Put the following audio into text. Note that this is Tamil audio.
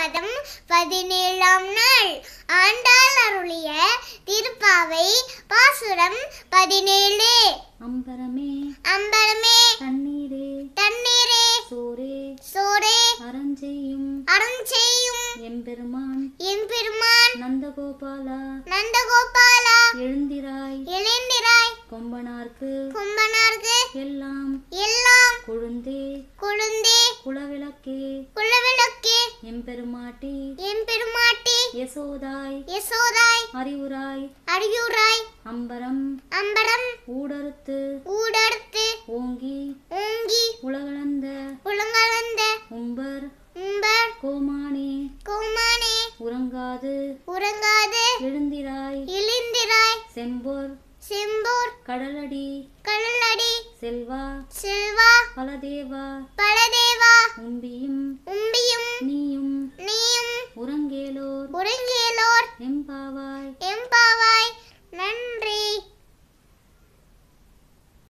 மாதம் பதினேழாம் நாள் ஆண்டாள் அருளிய திருப்பாவை பாசுரம் பதினேழு அம்பரமே அம்பலமே தண்ணீரே தண்ணீரே சோரே சோரே அறஞ்செய்யும் அருஞ்செய்யும் எம்பெருமான் எம்பெருமான் நந்தகோபாலா நந்தகோபாலா எழுந்திராய் எழுந்திராய் கொம்பனார்க்கு கும்பனார்க்கு எல்லாம் எல்லாம் கொழுந்தே கொழுந்தே குலவிளக்கே குலவிளக்கே எம்பெருமாட்டி எம்பெருமாட்டி யசோதாய் யசோதாய் அறிவுராய் அடியூராய் அம்பரம் அம்பரம் ஊடறுத்து ஊடறுத்து ஓங்கி ஓங்கி உலகளந்த உலங்களந்த உம்பர் உம்பர் கோமானே கோமானே உறங்காது உறங்காது எழுந்திராய் இழிந்திராய் செம்பொர் செம்பூர் கடலடி கடலடி செல்வா செல்வா பலதேவா பலதேவா உம்பியும் உம்பியும் நீயும் நீயும் உறங்கேலோர் உறங்கியலோர் எம்பாவாய் எம்பா